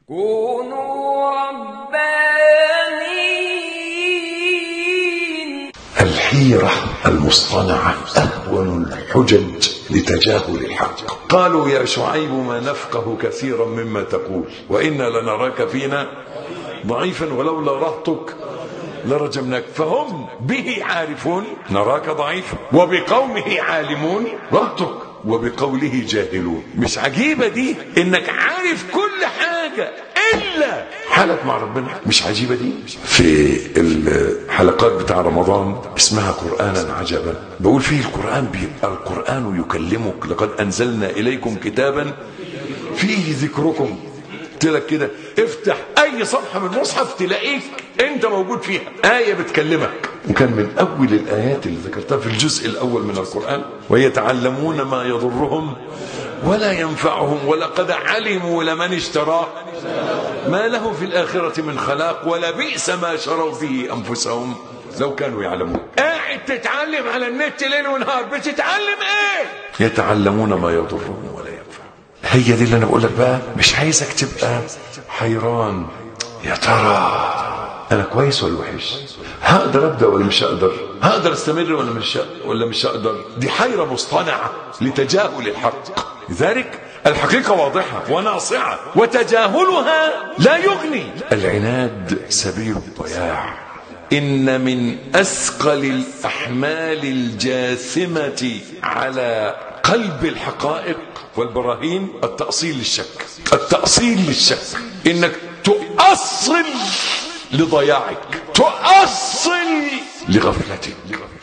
كونوا ربانيين الحيرة المصطنعة أهون الحجج لتجاهل الحق قالوا يا شعيب ما نفقه كثيرا مما تقول وإنا لنراك فينا ضعيفا ولولا رهطك لرجمناك فهم به عارفون نراك ضعيفا وبقومه عالمون رهطك وبقوله جاهلون مش عجيبة دي انك عارف كل حاجة الا حالك مع ربنا مش عجيبة دي في الحلقات بتاع رمضان اسمها قرآنا عجبا بقول فيه القرآن بيبقى القرآن يكلمك لقد انزلنا اليكم كتابا فيه ذكركم قلت لك كده افتح اي صفحه من المصحف تلاقيك انت موجود فيها ايه بتكلمك وكان من اول الايات اللي ذكرتها في الجزء الاول من القران ويتعلمون ما يضرهم ولا ينفعهم ولقد علموا لمن اشتراه ما له في الاخره من خلاق ولا بئس ما شروا به انفسهم لو كانوا يعلمون قاعد تتعلم على النت ليل ونهار بتتعلم ايه يتعلمون ما يضرهم ولا ينفعهم هي دي اللي انا بقول لك بقى مش عايزك تبقى حيران يا ترى انا كويس ولا وحش هقدر ابدا ولا مش هقدر هقدر استمر ولا مش ولا مش هقدر دي حيره مصطنعه لتجاهل الحق لذلك الحقيقه واضحه وناصعه وتجاهلها لا يغني العناد سبيل الضياع ان من اثقل الاحمال الجاثمه على قلب الحقائق والبراهين التأصيل للشك التأصيل للشك انك تؤصل لضياعك تؤصل لغفلتك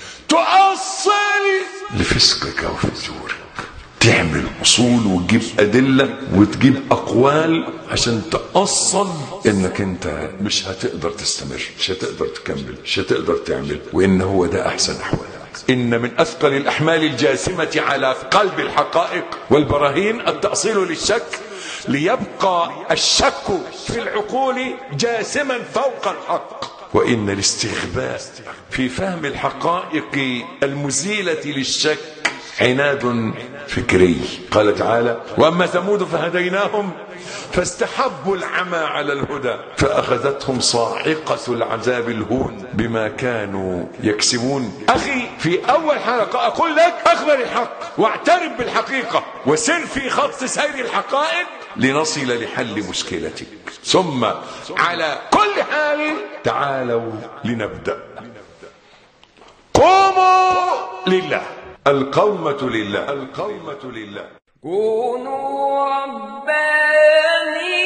تؤصل لفسقك وفجورك تعمل اصول وتجيب ادله وتجيب اقوال عشان تاصل انك انت مش هتقدر تستمر مش هتقدر تكمل مش هتقدر تعمل وان هو ده احسن احوالك ان من اثقل الاحمال الجاسمه على قلب الحقائق والبراهين التاصيل للشك ليبقى الشك في العقول جاسما فوق الحق وان الاستغباء في فهم الحقائق المزيله للشك عناد فكري قال تعالى واما ثمود فهديناهم فاستحبوا العمى على الهدى فاخذتهم صاعقه العذاب الهون بما كانوا يكسبون اخي في اول حلقه اقول لك اقبل الحق واعترف بالحقيقه وسر في خط سير الحقائق لنصل لحل مشكلتك ثم على كل حال تعالوا لنبدا قوموا لله القومة لله القومة لله كونوا ربانيين